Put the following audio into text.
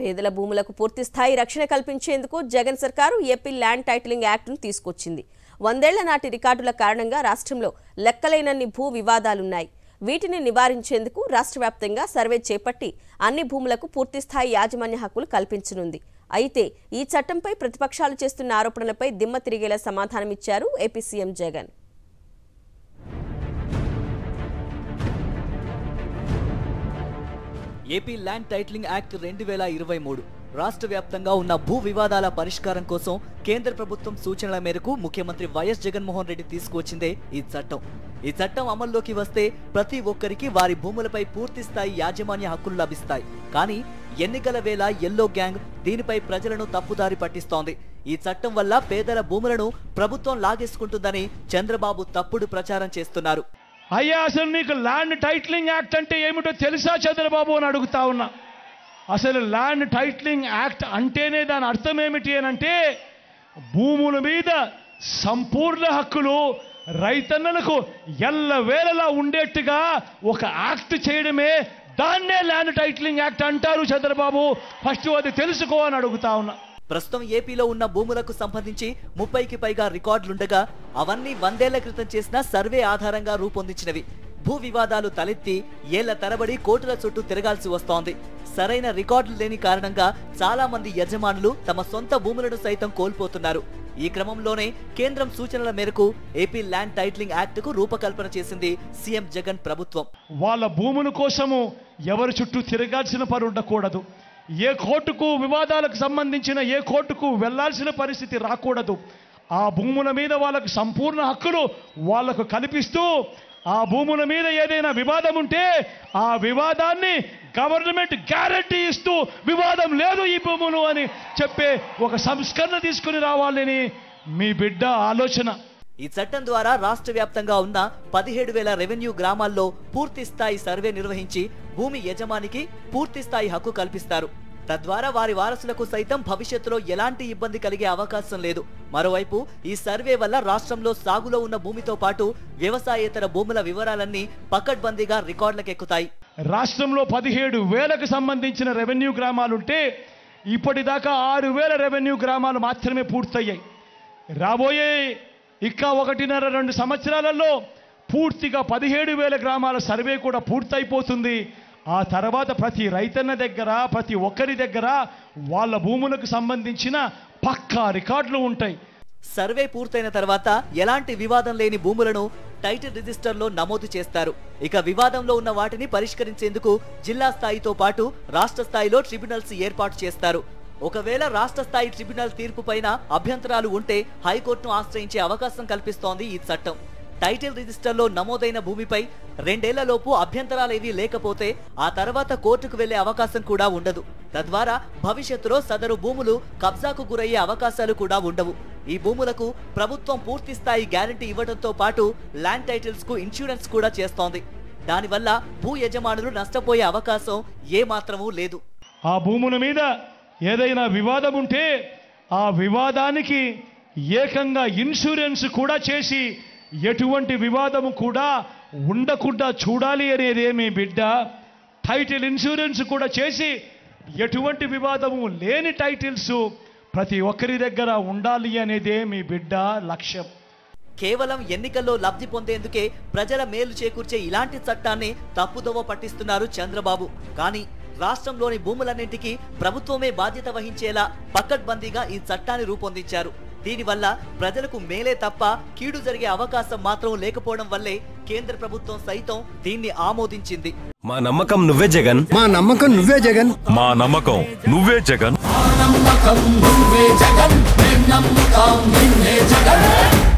పేదల భూములకు పూర్తి స్థాయి రక్షణ కల్పించేందుకు జగన్ సర్కారు ఏపీ ల్యాండ్ టైటిలింగ్ యాక్ట్ను తీసుకొచ్చింది వందేళ్ల నాటి రికార్డుల కారణంగా రాష్ట్రంలో లెక్కలేనన్ని భూ వివాదాలున్నాయి వీటిని నివారించేందుకు రాష్ట్ర వ్యాప్తంగా సర్వే చేపట్టి అన్ని భూములకు పూర్తిస్థాయి యాజమాన్య హక్కులు కల్పించనుంది అయితే ఈ చట్టంపై ప్రతిపక్షాలు చేస్తున్న ఆరోపణలపై దిమ్మ తిరిగేలా సమాధానమిచ్చారు AP CM Jagan AP land titling act రెండు వేల ఇరవై మూడు రాష్ట్ర వ్యాప్తంగా ఉన్న భూ వివాదాల పరిష్కారం కోసం కేంద్ర ప్రభుత్వం సూచనల మేరకు ముఖ్యమంత్రి వైఎస్ జగన్మోహన్ రెడ్డి తీసుకువచ్చిందే ఈ చట్టం ఈ చట్టం అమల్లోకి వస్తే ప్రతి ఒక్కరికి వారి భూములపై పూర్తి స్థాయి యాజమాన్య హక్కులు లభిస్తాయి కానీ ఎన్నికల వేళ ఎల్లో గ్యాంగ్ దీనిపై ప్రజలను తప్పుదారి పట్టిస్తోంది ఈ చట్టం వల్ల పేదల భూములను ప్రభుత్వం లాగేసుకుంటుందని చంద్రబాబు తప్పుడు ప్రచారం చేస్తున్నారు అయ్యా అసలు నీకు ల్యాండ్ టైటిలింగ్ యాక్ట్ అంటే ఏమిటో తెలుసా చంద్రబాబు అని అడుగుతా ఉన్నా అసలు ల్యాండ్ టైటిలింగ్ యాక్ట్ అంటేనే దాని అర్థం ఏమిటి అని అంటే భూముల మీద సంపూర్ణ హక్కులు రైతన్నలకు ఎల్లవేళలా ఉండేట్టుగా ఒక యాక్ట్ చేయడమే దాన్నే ల్యాండ్ టైటిలింగ్ యాక్ట్ అంటారు చంద్రబాబు ఫస్ట్ అది తెలుసుకో అని అడుగుతా ఉన్నా ప్రస్తుతం ఏపీలో ఉన్న భూములకు సంబంధించి ముప్పైకి పైగా రికార్డులుండగా అవన్నీ వందేళ్ల క్రితం చేసిన సర్వే ఆధారంగా రూపొందించినవి భూ వివాదాలు తలెత్తి ఏళ్ల తరబడి కోర్టుల చుట్టూ తిరగాల్సి వస్తోంది సరైన రికార్డులు లేని కారణంగా చాలా మంది యజమానులు తమ సొంత భూములను సైతం కోల్పోతున్నారు ఈ క్రమంలోనే కేంద్రం సూచనల మేరకు ఏపీ ల్యాండ్ టైటిలింగ్ యాక్ట్ కు రూపకల్పన చేసింది సీఎం జగన్ ప్రభుత్వం వాళ్ళ భూముల కోసము ఎవరి చుట్టూ తిరగాల్సిన పని ఉండకూడదు ఏ కోర్టుకు వివాదాలకు సంబంధించిన ఏ కోర్టుకు వెళ్ళాల్సిన పరిస్థితి రాకూడదు ఆ భూముల మీద వాళ్ళకు సంపూర్ణ హక్కులు వాళ్లకు కల్పిస్తూ ఆ భూముల మీద ఏదైనా వివాదం ఉంటే ఆ వివాదాన్ని గవర్నమెంట్ గ్యారంటీ ఇస్తూ వివాదం లేదు ఈ భూములు అని చెప్పే ఒక సంస్కరణ తీసుకుని రావాలని మీ బిడ్డ ఆలోచన ఈ చట్టం ద్వారా రాష్ట్ర వ్యాప్తంగా ఉన్న పదిహేడు వేల రెవెన్యూ గ్రామాల్లో పూర్తి స్థాయి సర్వే నిర్వహించి భూమి యజమానికి పూర్తి స్థాయి హక్కు కల్పిస్తారు తద్వారా వారి వారసులకు సైతం భవిష్యత్తులో ఎలాంటి ఇబ్బంది కలిగే అవకాశం లేదు మరోవైపు ఈ సర్వే వల్ల రాష్ట్రంలో సాగులో ఉన్న భూమితో పాటు వ్యవసాయేతర భూముల వివరాలన్నీ పకడ్బందీగా రికార్డులకెక్కుతాయి రాష్ట్రంలో పదిహేడు వేలకు సంబంధించిన రెవెన్యూ గ్రామాలుంటే ఇప్పటిదాకా ఆరు వేల రెవెన్యూ గ్రామాలు మాత్రమే పూర్తయ్యాయి రాబోయే ఇంకా ఒకటిన్నర రెండు సంవత్సరాలలో పూర్తిగా పదిహేడు వేల గ్రామాల సర్వే కూడా పూర్తయిపోతుంది ఆ తర్వాత ప్రతి రైతన్న దగ్గర ప్రతి ఒక్కరి దగ్గర వాళ్ళ భూములకు సంబంధించిన పక్కా రికార్డులు ఉంటాయి సర్వే పూర్తయిన తర్వాత ఎలాంటి వివాదం లేని భూములను టైటిల్ రిజిస్టర్లో నమోదు చేస్తారు ఇక వివాదంలో ఉన్న వాటిని పరిష్కరించేందుకు జిల్లా స్థాయితో పాటు రాష్ట్ర స్థాయిలో ట్రిబ్యునల్స్ ఏర్పాటు చేస్తారు ఒకవేళ రాష్ట్ర స్థాయి ట్రిబ్యునల్ తీర్పు పైన అభ్యంతరాలు ఉంటే హైకోర్టును ఆశ్రయించే అవకాశం కల్పిస్తోంది ఈ చట్టం టైటిల్ రిజిస్టర్లో నమోదైన భూమిపై రెండేళ్లలోపు అభ్యంతరాలేవీ లేకపోతే ఆ తర్వాత కోర్టుకు వెళ్లే అవకాశం కూడా ఉండదు తద్వారా భవిష్యత్తులో సదరు భూములు కబ్జాకు గురయ్యే అవకాశాలు కూడా ఉండవు ఈ భూములకు ప్రభుత్వం పూర్తి స్థాయి గ్యారంటీ ఇవ్వడంతో పాటు ల్యాండ్ టైటిల్స్ కు ఇన్సూరెన్స్ కూడా చేస్తోంది దానివల్ల భూ యజమానులు నష్టపోయే అవకాశం ఏ మాత్రమూ లేదు ఆ భూముల మీద ఏదైనా వివాదం ఉంటే ఆ వివాదానికి ఏకంగా ఇన్సూరెన్స్ కూడా చేసి ఎటువంటి వివాదము కూడా ఉండకుండా చూడాలి అనేది మీ బిడ్డ టైటిల్ ఇన్సూరెన్స్ కూడా చేసి ఎటువంటి వివాదము లేని టైటిల్స్ ప్రతి ఒక్కరి దగ్గర ఉండాలి అనేదే మీ బిడ్డ లక్ష్యం కేవలం ఎన్నికల్లో లబ్ధి పొందేందుకే ప్రజల మేలు చేకూర్చే ఇలాంటి చట్టాన్ని తప్పుదోవ పట్టిస్తున్నారు చంద్రబాబు కానీ రాష్ట్రంలోని భూములన్నింటికీ ప్రభుత్వమే బాధ్యత వహించేలా పకడ్బందీగా ఈ చట్టాన్ని రూపొందించారు దీనివల్ల ప్రజలకు మేలే తప్ప కీడు జరిగే అవకాశం మాత్రం లేకపోవడం వల్లే కేంద్ర ప్రభుత్వం సైతం దీన్ని ఆమోదించింది మా నమ్మకం నువ్వే జగన్ మా నమ్మకం నువ్వే జగన్ మా నమ్మకం నువ్వే జగన్ నమ్మకం నువ్వే జగన్ మేం నమ్ముతాం నిన్నే జగన్